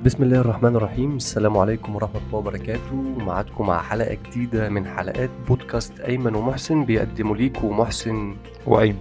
بسم الله الرحمن الرحيم السلام عليكم ورحمة الله وبركاته معاكم مع حلقة جديدة من حلقات بودكاست أيمن ومحسن بيقدموا ليكم محسن وأيمن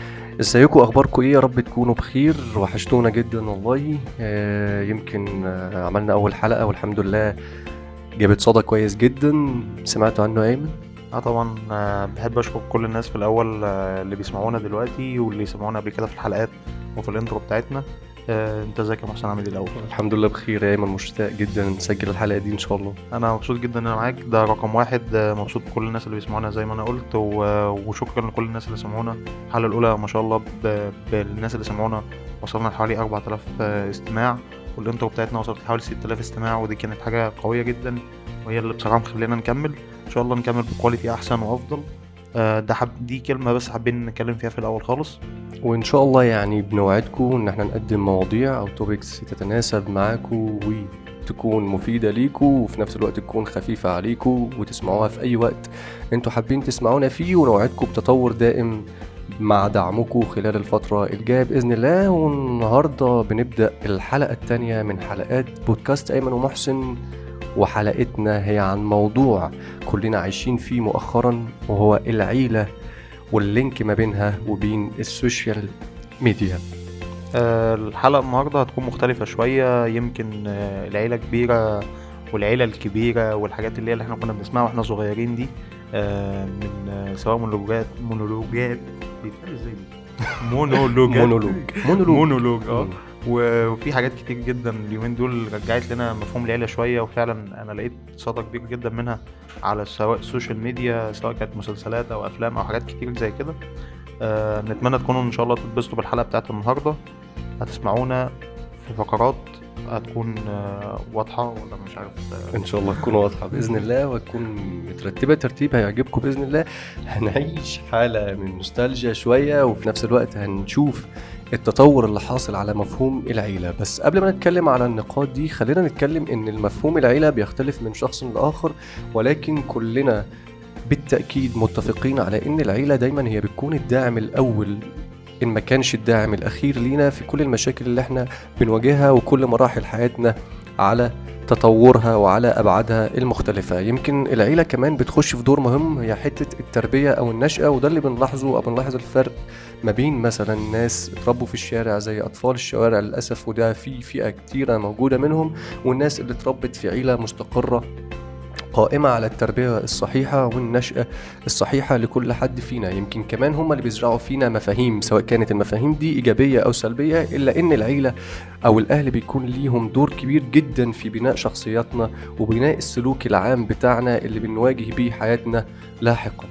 ازيكم اخباركم ايه يا رب تكونوا بخير وحشتونا جدا والله آه يمكن آه عملنا اول حلقة والحمد لله جابت صدى كويس جدا سمعتوا عنه يا ايمن اه طبعا آه، بحب اشكر كل الناس في الاول آه، اللي بيسمعونا دلوقتي واللي سمعونا قبل كده في الحلقات وفي الانترو بتاعتنا آه، انت ازيك يا محسن عامل ايه الاول الحمد لله بخير يا ايمن مشتاق جدا نسجل الحلقة دي ان شاء الله انا مبسوط جدا ان انا معاك ده رقم واحد آه، مبسوط بكل الناس اللي بيسمعونا زي ما انا قلت و- وشكرا لكل الناس اللي سمعونا الحلقه الاولى ما شاء الله ب- بالناس اللي سمعونا وصلنا لحوالي 4000 آه، استماع والانترو بتاعتنا وصلت لحوالي 6000 استماع ودي كانت حاجه قويه جدا وهي اللي بصراحه مخلينا نكمل ان شاء الله نكمل بكواليتي احسن وافضل آه، ده حب دي كلمه بس حابين نتكلم فيها في الاول خالص وان شاء الله يعني بنوعدكم ان احنا نقدم مواضيع او توبكس تتناسب معاكم وتكون مفيدة ليكم وفي نفس الوقت تكون خفيفة عليكم وتسمعوها في اي وقت انتوا حابين تسمعونا فيه ونوعدكم بتطور دائم مع دعمكم خلال الفترة الجاية بإذن الله والنهاردة بنبدأ الحلقة التانية من حلقات بودكاست أيمن ومحسن وحلقتنا هي عن موضوع كلنا عايشين فيه مؤخرا وهو العيلة واللينك ما بينها وبين السوشيال ميديا آه، الحلقة النهاردة هتكون مختلفة شوية يمكن آه، العيلة كبيرة والعيلة الكبيرة والحاجات اللي هي اللي احنا كنا بنسمعها واحنا صغيرين دي آه، من آه، سواء مونولوجات مونولوجات بيتقال ازاي دي؟ مونولوجات مونولوج مونولوج مونولوج اه مم. و- وفي حاجات كتير جدا اليومين دول رجعت لنا مفهوم العيلة شوية وفعلا أنا لقيت صدى كبير جدا منها على سواء السوشيال ميديا سواء كانت مسلسلات أو أفلام أو حاجات كتير زي كده آه نتمنى تكونوا إن شاء الله تتبسطوا بالحلقة بتاعت النهاردة هتسمعونا في فقرات هتكون آه واضحة ولا مش عارف آه ان شاء الله تكون واضحه باذن الله وتكون مترتبه ترتيب هيعجبكم باذن الله هنعيش حاله من نوستالجيا شويه وفي نفس الوقت هنشوف التطور اللي حاصل على مفهوم العيله بس قبل ما نتكلم على النقاط دي خلينا نتكلم ان المفهوم العيله بيختلف من شخص لاخر ولكن كلنا بالتاكيد متفقين على ان العيله دايما هي بتكون الداعم الاول ان ما كانش الداعم الاخير لينا في كل المشاكل اللي احنا بنواجهها وكل مراحل حياتنا على تطورها وعلى ابعادها المختلفه يمكن العيله كمان بتخش في دور مهم هي حته التربيه او النشاه وده اللي بنلاحظه او بنلاحظ الفرق ما بين مثلا ناس اتربوا في الشارع زي اطفال الشوارع للاسف وده في فئه كتيره موجوده منهم والناس اللي اتربت في عيله مستقره قائمة على التربية الصحيحة والنشأة الصحيحة لكل حد فينا يمكن كمان هم اللي بيزرعوا فينا مفاهيم سواء كانت المفاهيم دي إيجابية أو سلبية إلا إن العيلة أو الأهل بيكون ليهم دور كبير جدا في بناء شخصياتنا وبناء السلوك العام بتاعنا اللي بنواجه بيه حياتنا لاحقا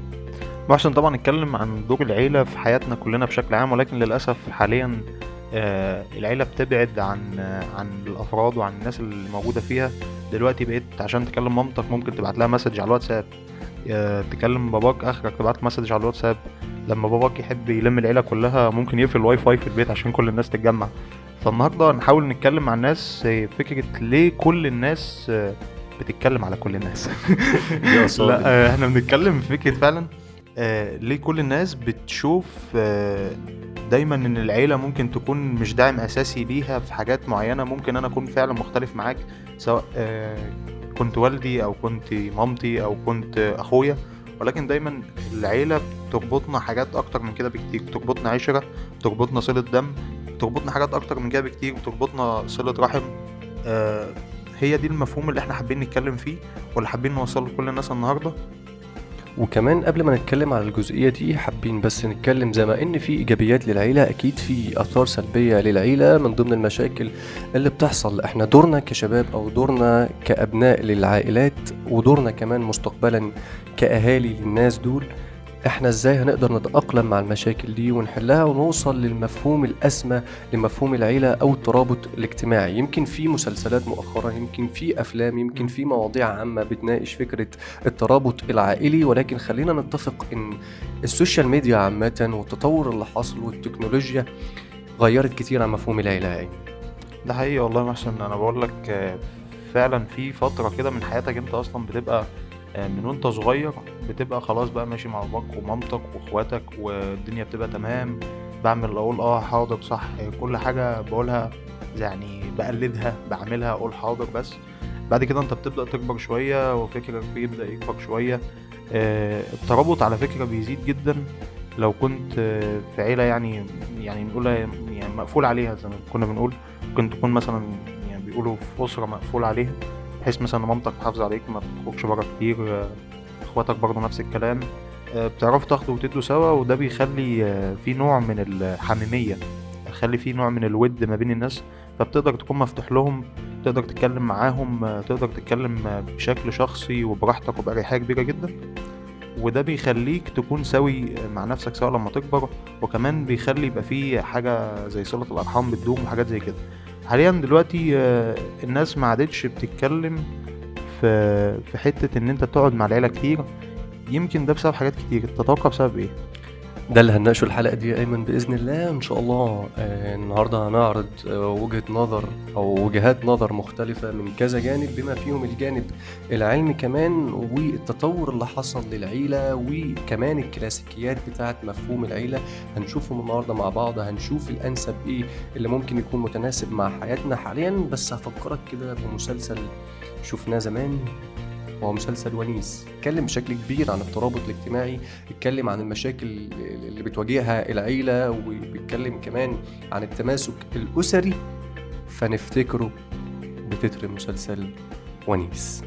محسن طبعا اتكلم عن دور العيلة في حياتنا كلنا بشكل عام ولكن للأسف حاليا آه، العيلة بتبعد عن آه، عن الأفراد وعن الناس اللي موجودة فيها دلوقتي بقيت عشان تكلم مامتك ممكن تبعت لها مسج على الواتساب آه، تكلم باباك آخرك تبعت مسج على الواتساب لما باباك يحب يلم العيلة كلها ممكن يقفل الواي فاي في البيت عشان كل الناس تتجمع فالنهاردة نحاول نتكلم مع الناس آه، فكرة ليه كل الناس آه، بتتكلم على كل الناس يا صادق. لا آه، احنا بنتكلم في فكره فعلا آه، ليه كل الناس بتشوف آه، دايما ان العيله ممكن تكون مش داعم اساسي ليها في حاجات معينه ممكن انا اكون فعلا مختلف معاك سواء آه، كنت والدي او كنت مامتي او كنت اخويا ولكن دايما العيله بتربطنا حاجات اكتر من كده بكتير بتربطنا عشره بتربطنا صله دم بتربطنا حاجات اكتر من كده بكتير بتربطنا صله رحم آه، هي دي المفهوم اللي احنا حابين نتكلم فيه واللي حابين نوصله لكل الناس النهارده وكمان قبل ما نتكلم على الجزئية دي حابين بس نتكلم زي ما ان في ايجابيات للعيلة اكيد في اثار سلبية للعيلة من ضمن المشاكل اللي بتحصل احنا دورنا كشباب او دورنا كابناء للعائلات ودورنا كمان مستقبلا كاهالي للناس دول احنا ازاي هنقدر نتأقلم مع المشاكل دي ونحلها ونوصل للمفهوم الأسمى لمفهوم العيلة أو الترابط الاجتماعي يمكن في مسلسلات مؤخرا يمكن في أفلام يمكن في مواضيع عامة بتناقش فكرة الترابط العائلي ولكن خلينا نتفق ان السوشيال ميديا عامة والتطور اللي حصل والتكنولوجيا غيرت كتير عن مفهوم العيلة يعني ده حقيقي والله يا محسن انا بقول لك آه، فعلا في فتره كده من حياتك انت اصلا بتبقى آه، من وانت صغير بتبقى خلاص بقى ماشي مع باباك ومامتك واخواتك والدنيا بتبقى تمام باعمل اقول اه حاضر صح كل حاجه بقولها يعني بقلدها بعملها اقول حاضر بس بعد كده انت بتبدا تكبر شويه وفكرك بيبدا يكبر شويه آه، الترابط على فكره بيزيد جدا لو كنت آه، في عيله يعني يعني نقول يعني مقفول عليها زي ما كنا بنقول ممكن تكون مثلا يعني بيقولوا في اسره مقفول عليها بحيث مثلا مامتك محافظه عليك ما بتخرجش بره كتير آه، اخواتك برضه نفس الكلام آه، بتعرفوا تاخدوا وتدوا سوا وده بيخلي آه، في نوع من الحميميه بيخلي في نوع من الود ما بين الناس فبتقدر تكون مفتوح لهم تقدر تتكلم معاهم آه، تقدر تتكلم آه، بشكل شخصي وبراحتك وبأريحية كبيرة جدا وده بيخليك تكون سوي مع نفسك سواء لما تكبر وكمان بيخلي يبقى فيه حاجة زي صلة الأرحام بتدوم وحاجات زي كده حاليا دلوقتي آه، الناس ما عادتش بتتكلم في في حتة إن أنت تقعد مع العيلة كتير يمكن ده بسبب حاجات كتير تتوقع بسبب إيه؟ ده اللي هنناقشه الحلقة دي يا أيمن بإذن الله إن شاء الله آه، النهاردة هنعرض آه، وجهة نظر أو وجهات نظر مختلفة من كذا جانب بما فيهم الجانب العلمي كمان والتطور اللي حصل للعيلة وكمان الكلاسيكيات بتاعة مفهوم العيلة هنشوفهم النهاردة مع بعض هنشوف الأنسب إيه اللي ممكن يكون متناسب مع حياتنا حاليا بس هفكرك كده بمسلسل شفناه زمان هو مسلسل ونيس اتكلم بشكل كبير عن الترابط الاجتماعي اتكلم عن المشاكل اللي بتواجهها العيلة وبيتكلم كمان عن التماسك الأسري فنفتكره بتتر مسلسل ونيس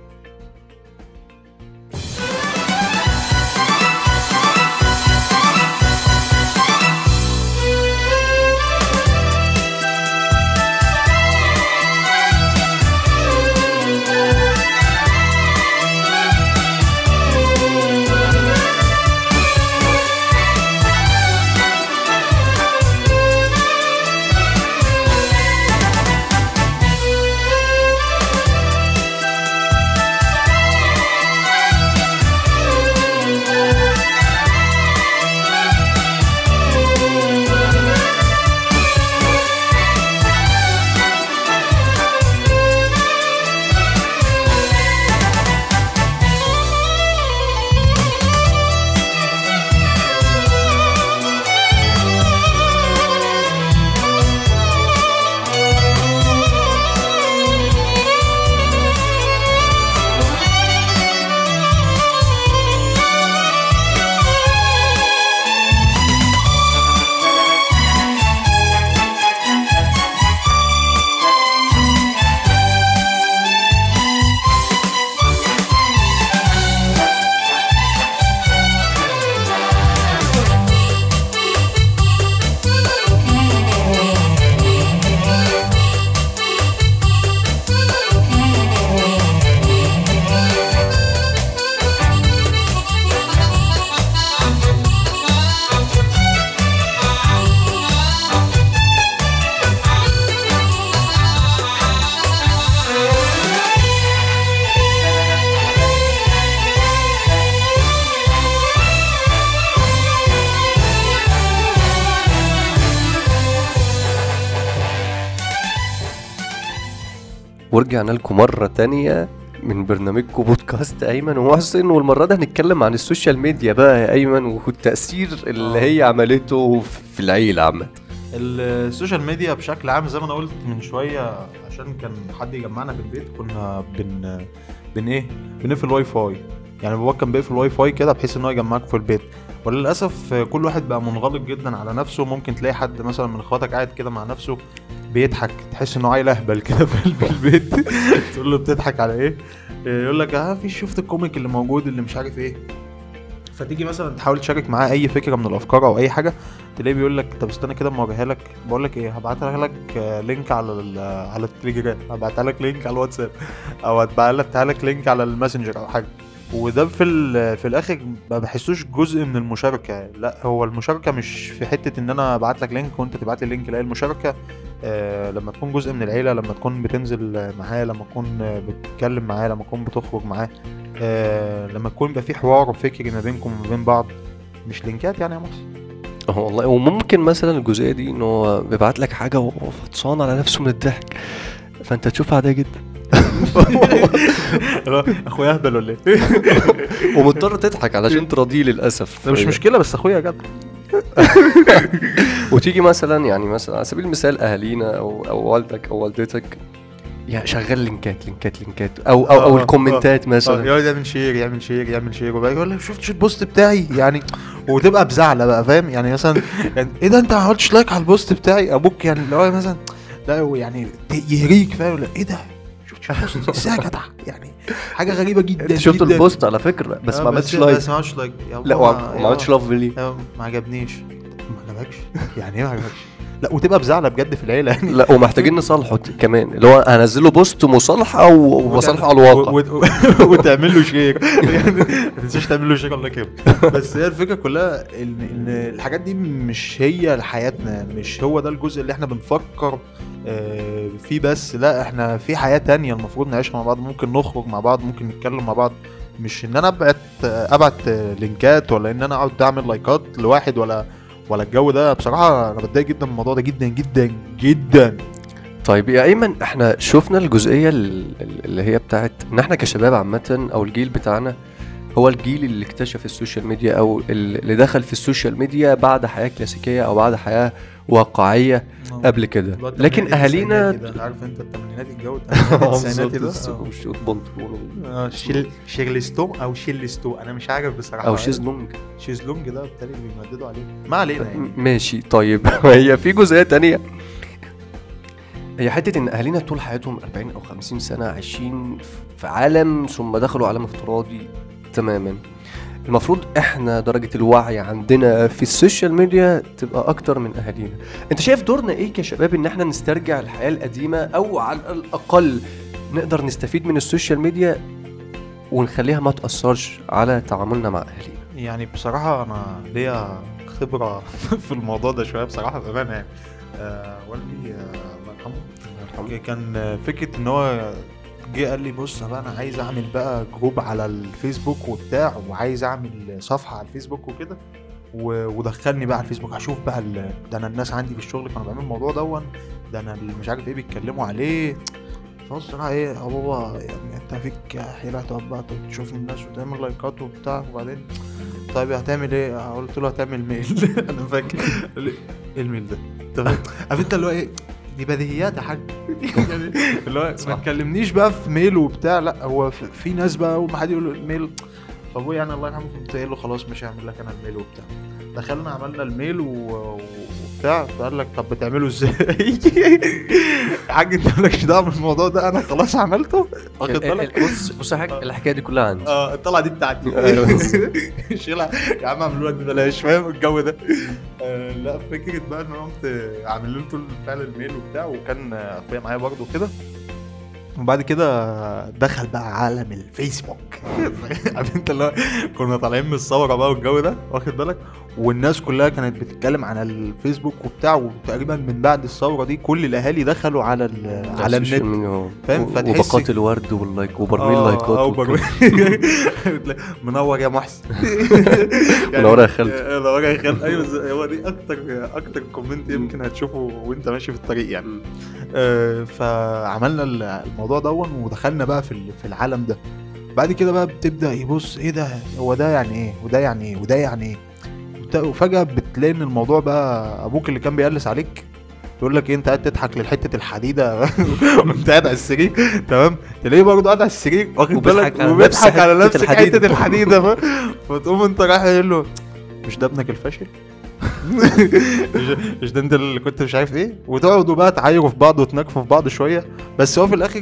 ورجعنا لكم مرة تانية من برنامجكم بودكاست أيمن ومحسن والمرة دي هنتكلم عن السوشيال ميديا بقى يا أيمن والتأثير اللي آه. هي عملته في العيلة عامة السوشيال ميديا بشكل عام زي ما انا قلت من شويه عشان كان حد يجمعنا في البيت كنا بن بن ايه بنقفل واي فاي يعني باباك كان بيقفل واي فاي كده بحيث ان هو يجمعك في البيت وللاسف كل واحد بقى منغلق جدا على نفسه ممكن تلاقي حد مثلا من اخواتك قاعد كده مع نفسه بيضحك تحس انه عيل اهبل كده في قلب البيت تقول له بتضحك على ايه يقول لك اه في شفت الكوميك اللي موجود اللي مش عارف ايه فتيجي مثلا تحاول تشارك معاه اي فكره من الافكار او اي حاجه تلاقيه بيقول لك طب استنى كده اما اوريها لك بقول لك ايه هبعتها لك آه، لينك على ال- على التليجرام هبعتها لك لينك على الواتساب او هبعتها لك لينك على الماسنجر او حاجه وده في ال- في الاخر ما بحسوش جزء من المشاركه لا هو المشاركه مش في حته ان انا ابعت لك لينك وانت تبعت لي لينك لا المشاركه آه لما تكون جزء من العيله لما تكون بتنزل معاه لما تكون آه، بتتكلم معاه لما تكون بتخرج معاه آه لما تكون يبقى في حوار فكري ما بينكم وما بين بعض مش لينكات يعني يا محسن اه والله وممكن مثلا الجزئية دي إن هو بيبعت لك حاجة وهو فطسان على نفسه من الضحك فأنت تشوفها عادية جدا اخويا اهبل ولا ايه؟ ومضطر تضحك علشان تراضيه للأسف ده مش مشكله بس اخويا جدع وتيجي مثلا يعني مثلا على سبيل المثال اهالينا او او والدك او والدتك يعني شغال لينكات لينكات لينكات او او او آه، الكومنتات آه، مثلا يقعد يعمل شير يعمل شير يعمل شير وبعد يقول لك شفتش البوست بتاعي يعني وتبقى بزعله بقى فاهم يعني مثلا يعني ايه ده انت ما عملتش لايك على البوست بتاعي ابوك يعني اللي هو مثلا لا هو يعني ت- يهريك فاهم ولا ايه ده شفتش البوست ازاي يا جدع يعني حاجه غريبه جدا انت شفت جداً. البوست على فكره بس آه، ما عملتش بس لايك بس ما عملتش لايك يا لا بابا، وما يا ما عملتش بابا. لاف ليه آه، ما عجبنيش ما عجبكش يعني ايه ما عجبكش لا وتبقى بزعله بجد في العيله يعني لا ومحتاجين نصالحه ت- كمان اللي هو هنزله بوست مصالحه و- ومصالحه على الواقع و- و- وتعمل له شير يعني ما تنساش تعمل له شير الله يكرمك بس هي الفكره كلها ان ان الحاجات دي مش هي حياتنا مش هو ده الجزء اللي احنا بنفكر آه، فيه بس لا احنا في حياه تانية المفروض نعيشها مع بعض ممكن نخرج مع بعض ممكن نتكلم مع بعض مش ان انا ابعت ابعت لينكات ولا ان انا اقعد اعمل لايكات لواحد ولا ولا الجو ده بصراحه انا بتضايق جدا من الموضوع ده جدا جدا جدا طيب يا ايمن احنا شفنا الجزئيه ال- ال- اللي هي بتاعت ان احنا كشباب عامه او الجيل بتاعنا هو الجيل اللي اكتشف السوشيال ميديا او اللي دخل في السوشيال ميديا بعد حياه كلاسيكيه او بعد حياه واقعيه قبل كده لكن اهالينا عارف انت الثمانينات الجو التسعيناتي ده آه. وشوط بنطلون آه، شيل شيرلستو او شيلستو انا مش عارف بصراحه او شيزلونج شيزلونج ده بالتالي بيمددوا عليه ما علينا يعني ماشي طيب هي في جزئيه تانية هي حته ان اهالينا طول حياتهم 40 او 50 سنه عايشين في عالم ثم دخلوا عالم افتراضي تماما المفروض احنا درجه الوعي عندنا في السوشيال ميديا تبقى اكتر من اهالينا انت شايف دورنا ايه كشباب ان احنا نسترجع الحياه القديمه او على الاقل نقدر نستفيد من السوشيال ميديا ونخليها ما تاثرش على تعاملنا مع اهالينا يعني بصراحه انا ليا خبره في الموضوع ده شويه بصراحه بامانه يعني آه والدي آه، الله يرحمه كان آه، فكره ان هو جه قال لي بص بقى انا عايز اعمل بقى جروب على الفيسبوك وبتاع وعايز اعمل صفحه على الفيسبوك وكده و- ودخلني بقى على الفيسبوك اشوف بقى ال- ده انا الناس عندي في الشغل كانوا بيعملوا الموضوع دون ده انا اللي مش عارف ايه بيتكلموا عليه فبص بقى ايه يا بابا يعني انت فيك حيلة تقعد بقى تشوف الناس وتعمل لايكات وبتاع وبعدين طيب هتعمل ايه؟ قلت له هتعمل ميل انا فاكر قال لي، ايه الميل ده؟ تمام عارف انت اللي هو ايه؟ دي بديهيات يا حاج يعني اللي هو ما تكلمنيش بقى في ميل وبتاع لا هو في- في ناس بقى اول ما حد يقول له الميل فابويا يعني الله يرحمه كنت قايل له خلاص مش هعمل لك انا الميل وبتاع دخلنا عملنا الميل و- وبتاع فقال لك طب بتعمله ازاي؟ يا حاج انت مالكش دعوه بالموضوع ده انا خلاص عملته واخد بالك؟ بص بص يا حاج الحكايه دي كلها عندي اه الطلعه دي بتاعتي أيوة. شيلها يا عم اعملوا لك ببلاش فاهم الجو ده آه لا فكره بقى ان انا قمت عامل له طول فعلا الميل وبتاع وكان اخويا معايا برضه كده وبعد كده دخل بقى عالم الفيسبوك عارف انت اللي هو كنا طالعين من الثوره بقى والجو ده واخد بالك والناس كلها كانت بتتكلم على الفيسبوك وبتاع وتقريبا من بعد الثوره دي كل الاهالي دخلوا على ال- على السوشيال النت ميديا، اه. فاهم؟ و- فتحس- وباقات الورد واللايك وبرميل آه، لايكات آه، وكده. وبرميل منور يا محسن منور يا خالد. آه، منور يا خالد ايوه زي- هو دي اكتر اكتر كومنت يمكن هتشوفه وانت ماشي في الطريق يعني آه، فعملنا ال- الموضوع دون ودخلنا بقى في ال- في العالم ده بعد كده بقى بتبدا يبص ايه ده هو ده يعني ايه وده يعني ايه وده يعني ايه وت- وفجاه بتلاقي ان الموضوع بقى ابوك اللي كان بيقلس عليك يقول لك ايه انت قاعد تضحك للحته الحديده وانت قاعد على السرير تمام تلاقيه برضه قاعد على السرير واخد وبيضحك بالك على وبيضحك نفس على حتة نفسك الحديد. حته الحديده فاهم؟ فتقوم انت رايح قايل له مش ده ابنك الفاشل؟ مش- مش ده انت اللي كنت مش عارف ايه؟ وتقعدوا بقى تعايروا في بعض وتناكفوا في بعض شويه بس هو في الاخر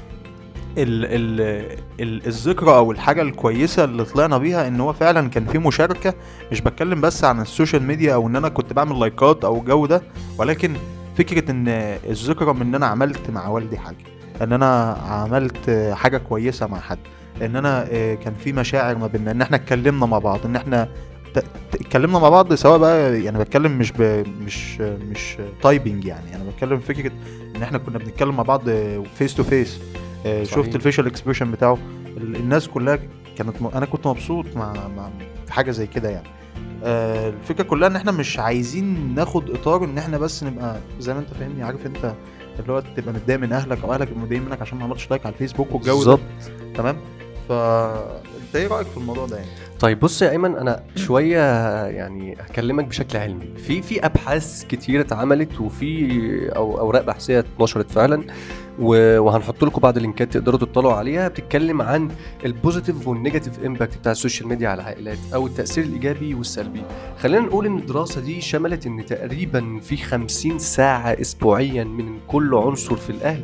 ال ال ال الذكرى او الحاجه الكويسه اللي طلعنا بيها ان هو فعلا كان في مشاركه مش بتكلم بس عن السوشيال ميديا او ان انا كنت بعمل لايكات او الجو ده ولكن فكره ان الذكرى من ان انا عملت مع والدي حاجه ان انا عملت حاجه كويسه مع حد ان انا آه، كان في مشاعر ما بيننا ان احنا اتكلمنا مع بعض ان احنا ت- ت- اتكلمنا مع بعض سواء بقى يعني بتكلم مش ب مش مش تايبنج يعني انا بتكلم في فكره ان احنا كنا بنتكلم مع بعض فيس تو فيس صحيح. شفت الفيشل اكسبريشن بتاعه ال- الناس كلها كانت م... انا كنت مبسوط مع, مع في حاجه زي كده يعني آه، الفكره كلها ان احنا مش عايزين ناخد اطار ان احنا بس نبقى زي ما انت فاهمني عارف انت اللي هو تبقى متضايق من اهلك او اهلك يبقوا متضايقين منك عشان ما عملتش لايك على الفيسبوك والجو ده بالظبط تمام فانت ايه رايك في الموضوع ده يعني طيب بص يا ايمن انا شويه يعني هكلمك بشكل علمي في في ابحاث كتير اتعملت وفي او اوراق بحثيه اتنشرت فعلا و- وهنحط لكم بعض اللينكات تقدروا تطلعوا عليها بتتكلم عن البوزيتيف والنيجاتيف امباكت بتاع السوشيال ميديا على العائلات او التاثير الايجابي والسلبي خلينا نقول ان الدراسه دي شملت ان تقريبا في 50 ساعه اسبوعيا من كل عنصر في الاهل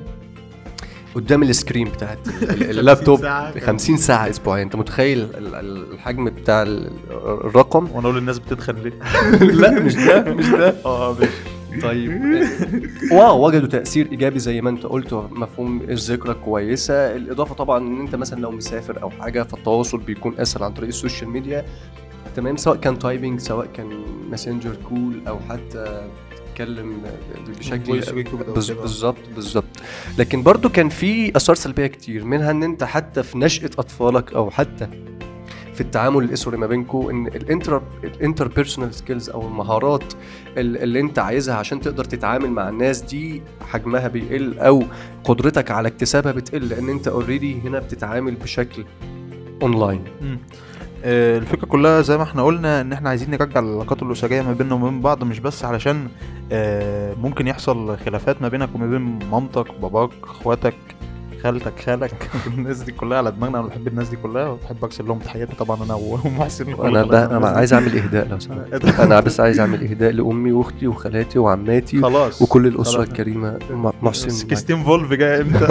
قدام السكرين بتاعت ال- ال- اللابتوب 50 ساعة أسبوعيا أنت متخيل ال- ال- الحجم بتاع ال- الرقم؟ وانا اقول للناس بتدخل ليه لا مش ده مش ده اه ماشي طيب واو وجدوا تأثير إيجابي زي ما أنت قلت مفهوم الذكرى كويسة الإضافة طبعا إن أنت مثلا لو مسافر أو حاجة فالتواصل بيكون أسهل عن طريق السوشيال ميديا تمام سواء كان تايبنج سواء كان ماسنجر كول أو حتى تتكلم بشكل Voice record أو بز- كده. بالظبط بالظبط لكن برضو كان في اثار سلبيه كتير منها ان انت حتى في نشاه اطفالك او حتى في التعامل الاسري ما بينكم ان الانتر الانتر بيرسونال سكيلز او المهارات ال- اللي انت عايزها عشان تقدر تتعامل مع الناس دي حجمها بيقل او قدرتك على اكتسابها بتقل لان انت اوريدي هنا بتتعامل بشكل اونلاين مم. آه، الفكرة كلها زي ما احنا قلنا ان احنا عايزين نرجع العلاقات الأسرية ما بيننا وما بين بعض مش بس علشان آه، ممكن يحصل خلافات ما بينك وما بين مامتك باباك اخواتك خالتك خالك الناس دي كلها على دماغنا انا بحب الناس دي كلها وبحب اكسر لهم تحياتي طبعا انا ومحسن انا بقى انا عايز اعمل اهداء لو سمحت انا بس عايز اعمل اهداء لامي واختي وخالاتي وعماتي خلاص وكل الاسره خلاص. الكريمه م- محسن معاك. 16 فولف جاي امتى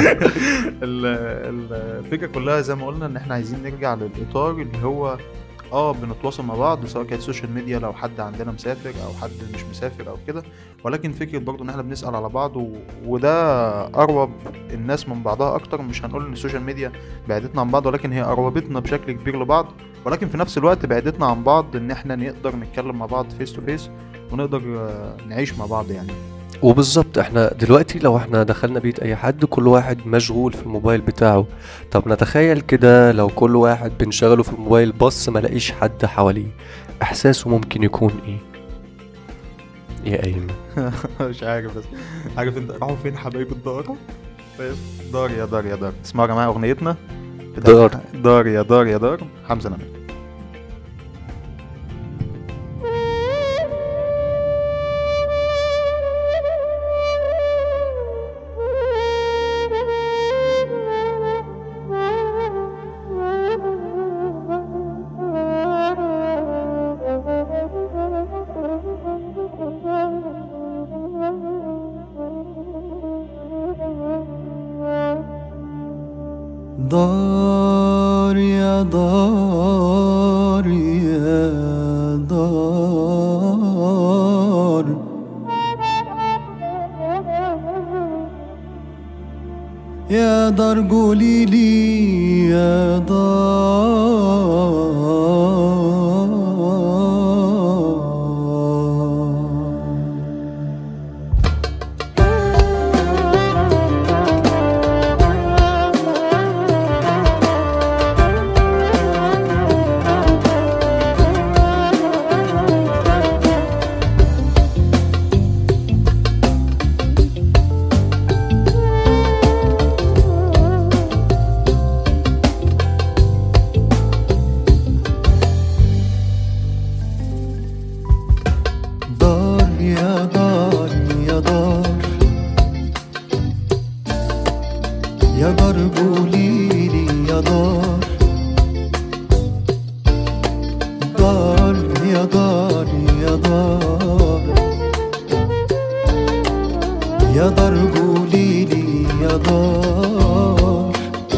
ال- ال- الفكره كلها زي ما قلنا ان احنا عايزين نرجع للاطار اللي هو اه بنتواصل مع بعض سواء كانت سوشيال ميديا لو حد عندنا مسافر او حد مش مسافر او كده ولكن فكره برضو ان احنا بنسال على بعض و... وده قرب الناس من بعضها اكتر مش هنقول ان السوشيال ميديا بعدتنا عن بعض ولكن هي قربتنا بشكل كبير لبعض ولكن في نفس الوقت بعدتنا عن بعض ان احنا نقدر نتكلم مع بعض فيس تو فيس ونقدر آه، نعيش مع بعض يعني وبالظبط احنا دلوقتي لو احنا دخلنا بيت اي حد كل واحد مشغول في الموبايل بتاعه طب نتخيل كده لو كل واحد بنشغله في الموبايل بص ما لاقيش حد حواليه احساسه ممكن يكون ايه يا ايمن مش عارف بس عارف انت راحوا فين حبايب الدار فاهم دار يا دار يا دار اسمعوا يا جماعه اغنيتنا بتاعت- دار. دار يا دار يا دار حمزه نمر دار يا دار يا دار يا دار قولي لي يا دار دار يا دار يا دار يا دار قولي لي يا دار دار يا دار يا دار يا دار قولي لي يا دار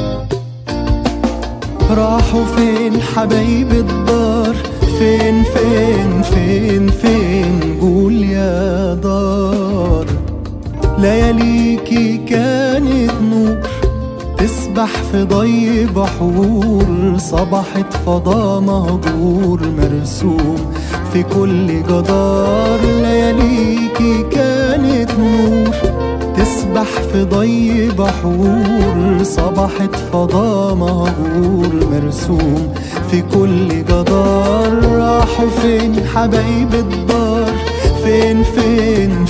راحوا فين حبايب الدار فين فين فين فين قول يا دار لياليكي كانت نور تسبح في ضي بحور صبحت فضا مهجور مرسوم في كل جدار لياليكي كانت نور تسبح في ضي بحور صبحت فضا مهجور مرسوم في كل جدار راحوا فين حبايب الدار فين فين